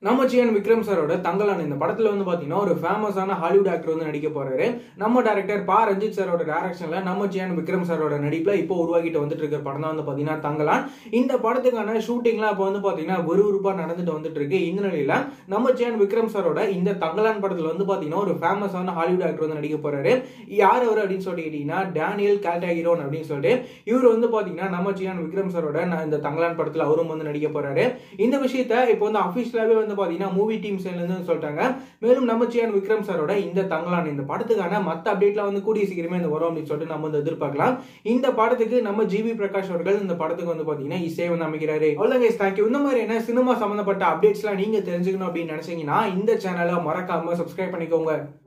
நம்ம சியான் விக்ரம் சாரோட தங்கலான் இந்த படத்துல வந்து பாத்தீங்கன்னா ஒரு ஃபேமஸான ஹாலிவுட் ஆக்டர் வந்து நடிக்க போறாரு நம்ம டேரக்டர் பா ரஞ்சித் சாரோட டைரக்ஷன்ல நம்ம சியான் விக்ரம் சாரோட நடிப்புல இப்போ உருவாக்கிட்டு வந்துட்டு இருக்கிற படம் தான் வந்து பாத்தீங்கன்னா தங்கலான் இந்த படத்துக்கான ஷூட்டிங்லாம் இப்போ வந்து பாத்தீங்கன்னா விறுவிறுப்பா நடந்துட்டு வந்துட்டு இருக்கு இந்த நிலையில நம்ம சியான் விக்ரம் சாரோட இந்த தங்கலான் படத்துல வந்து பாத்தீங்கன்னா ஒரு ஃபேமஸான ஹாலிவுட் ஆக்டர் வந்து நடிக்க போறாரு யார் அவர் அப்படின்னு சொல்லிட்டு கேட்டீங்கன்னா டேனியல் கேல்டாகிரோன் அப்படின்னு சொல்லிட்டு இவர் வந்து பாத்தீங்கன்னா நம்ம சியான் விக்ரம் சாரோட நான் இந்த தங்கலான் படத்துல அவரும் வந்து நடிக்க போறாரு இந்த விஷயத்த இப்போ வந்து அபிஷியலாவே வந்து பாத்தீங்கன்னா மூவி டீம் சைட்ல இருந்து சொல்லிட்டாங்க மேலும் நம்ம சியான் விக்ரம் சாரோட இந்த தங்கலான் இந்த படத்துக்கான மத்த அப்டேட்லாம் வந்து கூடிய சீக்கிரமே இந்த வரும் அப்படின்னு சொல்லிட்டு நம்ம வந்து எதிர்பார்க்கலாம் இந்த படத்துக்கு நம்ம ஜிவி பிரகாஷ் அவர்கள் இந்த படத்துக்கு வந்து பாத்தீங்கன்னா இசை வந்து அமைக்கிறாரு அவ்வளோ கைஸ் தேங்க்யூ இந்த மாதிரி என்ன சினிமா சம்பந்தப்பட்ட அப்டேட்ஸ்லாம் நீங்க தெரிஞ்சுக்கணும் அப்படின்னு நினைச்சீங்கன்னா இந்த சேனலை மறக்காம சப்ஸ்கிரைப் பண்ணிக்கோங்க